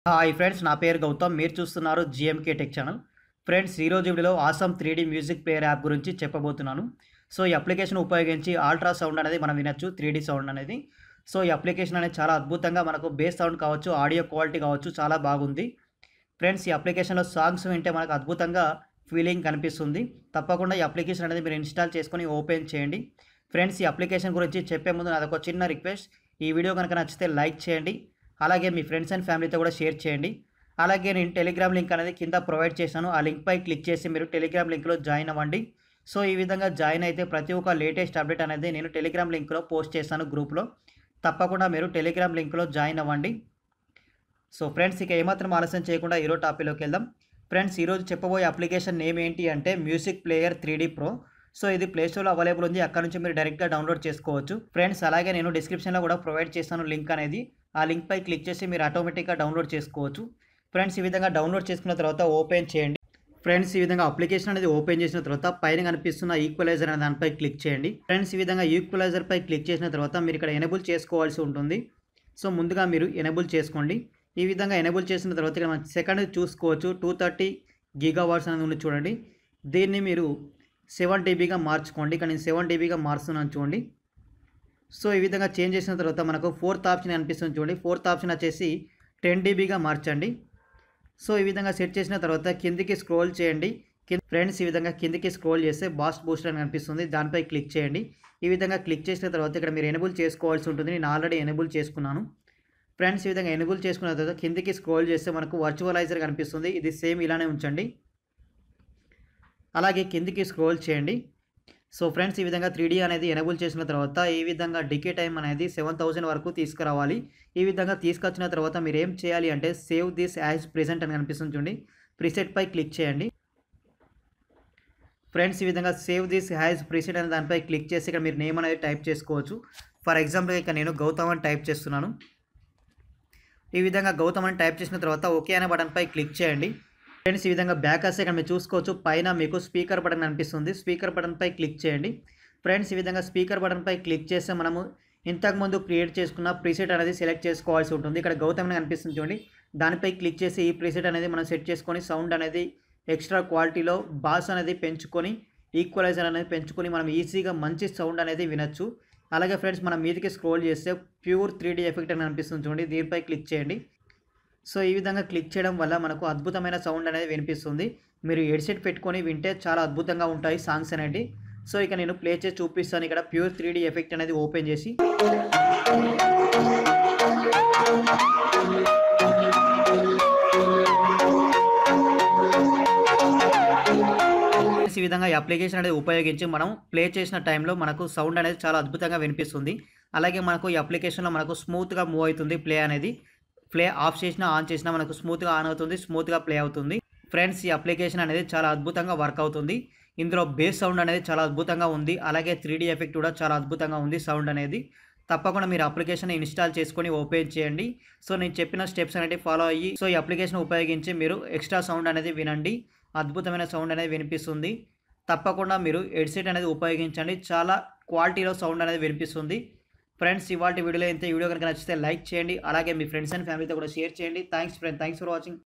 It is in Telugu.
హాయ్ ఫ్రెండ్స్ నా పేరు గౌతమ్ మీరు చూస్తున్నారు జిఎంకే టెక్ ఛానల్ ఫ్రెండ్స్ ఈరోజు వీడియోలో awesome three D music player app గురించి చెప్పబోతున్నాను సో ఈ అప్లికేషన్ ఉపయోగించి ఆల్ట్రా సౌండ్ అనేది మనం వినొచ్చు త్రీ డీ సౌండ్ అనేది సో ఈ అప్లికేషన్ అనేది చాలా అద్భుతంగా మనకు బేస్ సౌండ్ కావచ్చు ఆడియో క్వాలిటీ కావచ్చు చాలా బాగుంది ఫ్రెండ్స్ ఈ అప్లికేషన్లో సాంగ్స్ వింటే మనకు అద్భుతంగా ఫీలింగ్ కనిపిస్తుంది తప్పకుండా ఈ అప్లికేషన్ అనేది మీరు ఇన్స్టాల్ చేసుకొని ఓపెన్ చేయండి ఫ్రెండ్స్ ఈ అప్లికేషన్ గురించి చెప్పే ముందు నాది ఒక చిన్న రిక్వెస్ట్ ఈ వీడియో కనుక నచ్చితే లైక్ చేయండి అలాగే మీ ఫ్రెండ్స్ అండ్ ఫ్యామిలీతో కూడా షేర్ చేయండి అలాగే నేను టెలిగ్రామ్ లింక్ అనేది కింద ప్రొవైడ్ చేశాను ఆ లింక్పై క్లిక్ చేసి మీరు టెలిగ్రామ్ లింక్లో జాయిన్ అవ్వండి సో ఈ విధంగా జాయిన్ అయితే ప్రతి ఒక్క లేటెస్ట్ అప్డేట్ అనేది నేను టెలిగ్రామ్ లింక్లో పోస్ట్ చేశాను గ్రూప్లో తప్పకుండా మీరు టెలిగ్రామ్ లింక్లో జాయిన్ అవ్వండి సో ఫ్రెండ్స్ ఇక ఏమాత్రం ఆలస్యం చేయకుండా ఈరోజు టాపిక్లోకి వెళ్దాం ఫ్రెండ్స్ ఈరోజు చెప్పబోయే అప్లికేషన్ నేమ్ ఏంటి అంటే music player three pro so ఇది ప్లేస్టోర్లో అవైలబుల్ ఉంది అక్కడ నుంచి మీరు డైరెక్ట్గా డౌన్లోడ్ చేసుకోవచ్చు ఫ్రెండ్స్ అలాగే నేను డిస్క్రిప్షన్లో కూడా ప్రొవైడ్ చేస్తాను లింక్ అనేది ఆ లింక్పై క్లిక్ చేసి మీరు ఆటోమేటిక్గా డౌన్లోడ్ చేసుకోవచ్చు ఫ్రెండ్స్ ఈ విధంగా డౌన్లోడ్ చేసుకున్న తర్వాత ఓపెన్ చేయండి ఫ్రెండ్స్ ఈ విధంగా అప్లికేషన్ అనేది ఓపెన్ చేసిన తర్వాత పైన కనిపిస్తున్న ఈక్వలైజర్ అనే దానిపై క్లిక్ చేయండి ఫ్రెండ్స్ ఈ విధంగా ఈక్వలైజర్ పై క్లిక్ చేసిన తర్వాత మీరు ఇక్కడ ఎనేబుల్ చేసుకోవాల్సి ఉంటుంది సో ముందుగా మీరు ఎనేబుల్ చేసుకోండి ఈ విధంగా ఎనేబుల్ చేసిన తర్వాత ఇక్కడ మనం సెకండ్ చూసుకోవచ్చు టూ థర్టీ గిగా వాట్స్ అనేది ఉంది చూడండి దీన్ని మీరు సెవెన్ డీబీగా మార్చుకోండి ఇక్కడ నేను సెవెన్ డీబీగా మారుస్తున్నాను చూడండి సో ఈ విధంగా చేంజ్ చేసిన తర్వాత మనకు ఫోర్త్ ఆప్షన్ అనిపిస్తుంది చూడండి ఫోర్త్ ఆప్షన్ వచ్చేసి టెన్ డీబీగా మార్చండి సో ఈ విధంగా సెట్ చేసిన తర్వాత కిందికి స్క్రోల్ చేయండి కింద ఫ్రెండ్స్ ఈ విధంగా కిందికి స్క్రోల్ చేస్తే బాస్ట్ బూస్టర్ అని కనిపిస్తుంది దానిపై క్లిక్ చేయండి ఈ విధంగా క్లిక్ చేసిన తర్వాత ఇక్కడ మీరు ఎనేబుల్ చేసుకోవాల్సి ఉంటుంది నేను ఆల్రెడీ ఎనేబుల్ చేసుకున్నాను ఫ్రెండ్స్ ఈ విధంగా ఎనేబుల్ చేసుకున్న తర్వాత కిందికి స్క్రోల్ చేస్తే మనకు వర్చువలైజర్ కనిపిస్తుంది ఇది సేమ్ ఇలానే ఉంచండి అలాగే కిందికి స్క్రోల్ చేయండి సో ఫ్రెండ్స్ ఈ విధంగా త్రీ అనేది ఎనేబుల్ చేసిన తర్వాత ఈ విధంగా డికే టైం అనేది సెవెన్ థౌసండ్ వరకు తీసుకురావాలి ఈ విధంగా తీసుకొచ్చిన తర్వాత మీరు ఏం చేయాలి అంటే సేవ్ దిస్ యాజ్ ప్రెజెంట్ అని కనిపిస్తుంది చూడండి ప్రిసెట్ పై క్లిక్ చేయండి ఫ్రెండ్స్ ఈ విధంగా సేవ్ దిస్ హ్యాజ్ ప్రిసెట్ అనే దానిపై క్లిక్ చేసి ఇక్కడ మీరు నేమ్ అనేది టైప్ చేసుకోవచ్చు ఫర్ ఎగ్జాంపుల్ ఇక నేను గౌతమ్ అని టైప్ చేస్తున్నాను ఈ విధంగా గౌతమ్ అని టైప్ చేసిన తర్వాత ఓకే అనే బటన్పై క్లిక్ చేయండి ఫ్రెండ్స్ ఈ విధంగా బ్యాక్ వస్తే ఇక్కడ మీరు చూసుకోవచ్చు పైన మీకు స్పీకర్ బటన్ అనిపిస్తుంది స్పీకర్ బటన్పై క్లిక్ చేయండి ఫ్రెండ్స్ ఈ విధంగా స్పీకర్ బటన్పై క్లిక్ చేస్తే మనము ఇంతకుముందు క్రియేట్ చేసుకున్న ప్రీసెట్ అనేది సెలెక్ట్ చేసుకోవాల్సి ఉంటుంది ఇక్కడ గౌతమ్ అని కనిపిస్తుంది చూడండి దానిపై క్లిక్ చేసి ఈ ప్రీసెట్ అనేది మనం సెట్ చేసుకొని సౌండ్ అనేది ఎక్స్ట్రా క్వాలిటీలో బాస్ అనేది పెంచుకొని ఈక్వలైజర్ అనేది పెంచుకొని మనం ఈజీగా మంచి సౌండ్ అనేది వినొచ్చు అలాగే ఫ్రెండ్స్ మనం మీదకి స్క్రోల్ చేస్తే ప్యూర్ త్రీ ఎఫెక్ట్ అని అనిపిస్తుంది చూడండి దీనిపై క్లిక్ చేయండి సో ఈ విధంగా క్లిక్ చేయడం వల్ల మనకు అద్భుతమైన సౌండ్ అనేది వినిపిస్తుంది మీరు హెడ్సెట్ పెట్టుకొని వింటే చాలా అద్భుతంగా ఉంటాయి సాంగ్స్ అనేవి సో ఇక నేను ప్లే చేసి చూపిస్తాను ఇక్కడ ప్యూర్ త్రీ ఎఫెక్ట్ అనేది ఓపెన్ చేసి ఈ విధంగా ఈ అప్లికేషన్ అనేది ఉపయోగించి మనం ప్లే చేసిన టైంలో మనకు సౌండ్ అనేది చాలా అద్భుతంగా వినిపిస్తుంది అలాగే మనకు ఈ అప్లికేషన్లో మనకు స్మూత్గా మూవ్ అవుతుంది ప్లే అనేది ప్లే ఆఫ్ చేసినా ఆన్ చేసినా మనకు స్మూత్గా ఆన్ అవుతుంది స్మూత్గా ప్లే అవుతుంది ఫ్రెండ్స్ ఈ అప్లికేషన్ అనేది చాలా అద్భుతంగా వర్క్ అవుతుంది ఇందులో బేస్ సౌండ్ అనేది చాలా అద్భుతంగా ఉంది అలాగే త్రీ ఎఫెక్ట్ కూడా చాలా అద్భుతంగా ఉంది సౌండ్ అనేది తప్పకుండా మీరు అప్లికేషన్ ఇన్స్టాల్ చేసుకొని ఓపెన్ చేయండి సో నేను చెప్పిన స్టెప్స్ అనేవి ఫాలో అయ్యి సో ఈ అప్లికేషన్ ఉపయోగించి మీరు ఎక్స్ట్రా సౌండ్ అనేది వినండి అద్భుతమైన సౌండ్ అనేది వినిపిస్తుంది తప్పకుండా మీరు హెడ్సెట్ అనేది ఉపయోగించండి చాలా క్వాలిటీలో సౌండ్ అనేది వినిపిస్తుంది ఫ్రెండ్స్ ఇవాళ వీడియోలో ఎంత వీడియో కనుక నచ్చితే లైక్ చేయండి అలాగే మీ ఫ్రెండ్స్ అండ్ ఫ్యామిలీతో కూడా షేర్ చేయండి thanks friend thanks for watching